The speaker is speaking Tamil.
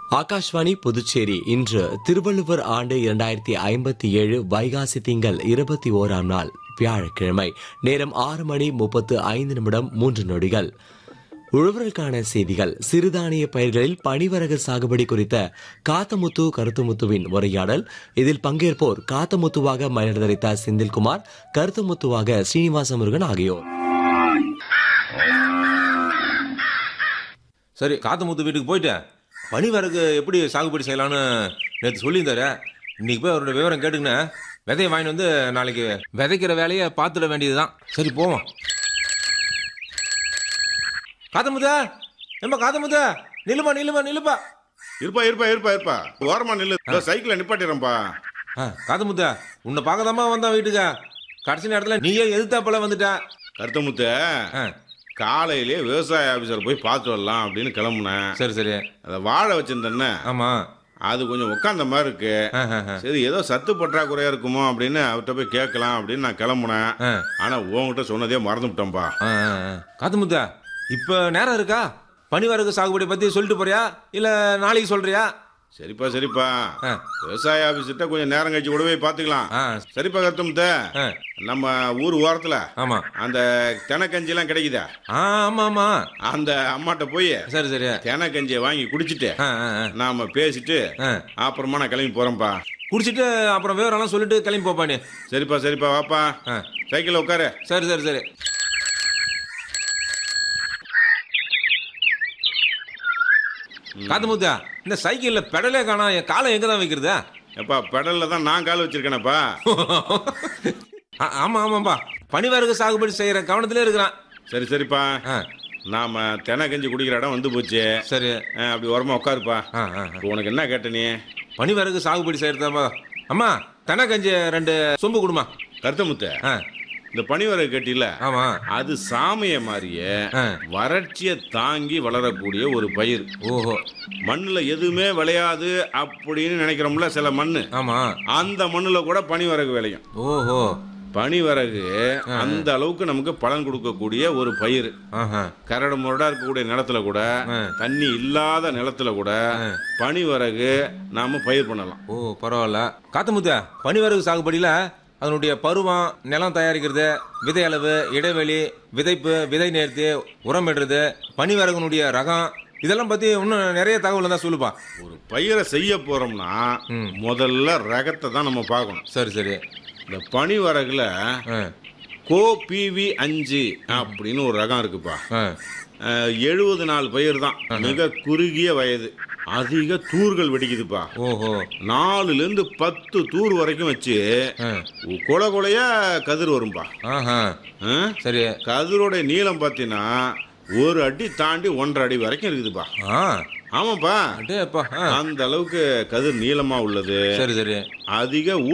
ஆகாஷ்வாணி புதுச்சேரி இன்று திருவள்ளுவர் ஆண்டு இரண்டாயிரத்தி ஐம்பத்தி ஏழு வைகாசி திங்கள் இருபத்தி ஓராம் நாள் வியாழக்கிழமை நேரம் ஆறு மணி முப்பத்து ஐந்து நிமிடம் மூன்று நொடிகள் உழவர்களுக்கான செய்திகள் சிறுதானிய பயிர்களில் பனிவரகு சாகுபடி குறித்த காத்தமுத்து கருத்துமுத்துவின் உரையாடல் இதில் பங்கேற்போர் காத்தமுத்துவாக மயிர் தரித்த செந்தில்குமார் கருத்துமுத்துவாக ஸ்ரீனிவாச முருகன் ஆகியோர் சரி காத்தமுத்து வீட்டுக்கு போயிட்டேன் பனிவரகு எப்படி சாகுபடி செய்யலாம்னு நேற்று சொல்லியிருந்தாரு இன்னைக்கு போய் அவரோட விவரம் கேட்டுக்கின்னு விதையை வாங்கிட்டு வந்து நாளைக்கு விதைக்கிற வேலையை பார்த்துட வேண்டியதுதான் சரி போவோம் காத்தமுத்தா ஏம்பா காத்தமுத்தா நில்லுப்பா நில்லுப்பா நில்லுப்பா இருப்பா இருப்பா இருப்பா இருப்பா ஓரமா நில்லு இதோ சைக்கிளை நிப்பாட்டிடுறேன்ப்பா ஆ காத்தமுத்தா உன்னை பார்க்கதாம்மா வந்தான் வீட்டுக்கு கடைசி நேரத்தில் நீயே எதிர்த்தாப்பல வந்துட்ட கருத்தமுத்த ஆ காலையிலே விவசாய ஆபீசர் போய் பார்த்து வரலாம் அப்படின்னு கிளம்புனேன் சரி சரி அதை வாழை வச்சிருந்தேன்னே ஆமாம் அது கொஞ்சம் உட்காந்த மாதிரி இருக்கு ஆ ஆ ஆ சரி ஏதோ சத்து பற்றாக்குறையா இருக்குமோ அப்படின்னு அவர்கிட்ட போய் கேட்கலாம் அப்படின்னு நான் கிளம்புனேன் ஆ ஆனா உன்கிட்ட சொன்னதே மறந்துவிட்டேன்ப்பா ஆ, ஆ, ஆ. காத்துமுத்தா இப்ப நேரம் இருக்கா பனிவரகு சாகுபடி பத்தி சொல்லிட்டு போறியா இல்ல நாளைக்கு சொல்றியா சரிப்பா சரிப்பா ஆ. விவசாய ஆபீஸ்கிட்ட கொஞ்சம் நேரம் கழிச்சு கூட போய் பார்த்துக்கலாம் ஆ சரிப்பா கருத்தமுத்த ஆ, நம்ம ஊர் ஓரத்துல ஆமா அந்த தெனக்கஞ்சிலாம் கிடைக்குதா ஆ ஆமா ஆமா அந்த அம்மாட்ட போய் சரி சரி தெனக்கஞ்சியை வாங்கி குடிச்சிட்டு ஆ, ஆ, ஆ. நாம பேசிட்டு ஆ. அப்புறமா நான் கிளம்பி போறேன்ப்பா குடிச்சிட்டு அப்புறம் விவரம்லாம் சொல்லிட்டு கிளம்பி போப்பா நீ சரிப்பா சரிப்பா வாப்பா ஆ, சைக்கிள் உட்காரு சரி சரி சரி காத்துமுத்தா இந்த சைக்கிள்ல பெடலே காணா என் காலை எங்க தான் வைக்கிறதா எப்பா பெடல்ல தான் நான் கால் வச்சிருக்கேனப்பா ஆ- ஆமா ஆமாப்பா பனிவரகு சாகுபடி செய்யற கவனத்திலே இருக்கிறான் சரி சரிப்பா ஆ, நாம தெனக்கஞ்சி குடிக்கிற இடம் வந்து போச்சு சரி ஆ, அப்படி ஓரமா உட்காருப்பா ஆ ஆ ஆ. இப்போ உனக்கு என்ன கேட்ட நீ பனிவரகு சாகுபடி செய்யறதாப்பா அம்மா தெனக்கஞ்சி ரெண்டு சொம்பு கொடுமா கருத்தமுத்த ஆ இந்த பனிவரகு கட்டில ஆமா அது சாமைய மாதிரியே ஆ. வறட்சியை தாங்கி வளரக்கூடிய ஒரு பயிர் ஓஹோ மண்ணுல எதுவுமே விளையாது அப்படின்னு நினைக்கிறோம்ல சில மண்ணு ஆமா அந்த மண்ணுல கூட பனிவரகு விளையும் ஓஹோ பனிவரகு அந்த அளவுக்கு நமக்கு பலன் கொடுக்கக்கூடிய ஒரு பயிர் ஆஹா கரடு முரடா இருக்கக்கூடிய நிலத்துல கூட ஆ. தண்ணி இல்லாத நிலத்துல கூட பனிவரகு நாம பயிர் பண்ணலாம் ஓ பரவாயில்ல காத்துமுத்த பனிவரகு சாகுபடியில அதனுடைய பருவம் நிலம் தயாரிக்கிறது விதை அளவு இடைவெளி விதைப்பு விதை நேர்த்தி உரமிடுறது பனிவரகுனுடைய ரகம் இதெல்லாம் பத்தி இன்னும் நிறைய தகவல் தான் சொல்லுப்பா ஒரு பயிரை செய்ய போறோம்னா ம். முதல்ல ரகத்தை தான் நம்ம பார்க்கணும் சரி சரி இந்த பனிவரகுல ஆ, கோ பிவி அஞ்சு அப்படின்னு ஒரு ரகம் இருக்குப்பா ஆ, எழுபது நாள் பயிர் தான் மிக குறுகிய வயது அதிக தூர்கள் வெடிக்குதுப்பா ஓஹோ நாலுல இருந்து பத்து தூர் வரைக்கும் வச்சு ஆ, கொலை கொலையா கதிர் வரும்பா ஆஹா ஆ? சரி கதிரோட நீளம் பார்த்தீங்கன்னா ஒரு அடி தாண்டி ஒன்றரை அடி வரைக்கும் இருக்குதுப்பா ஆ ஆமாப்பா அடே அப்பா ஆ, அந்த அளவுக்கு கதிர் நீளமா உள்ளது சரி சரி அதிக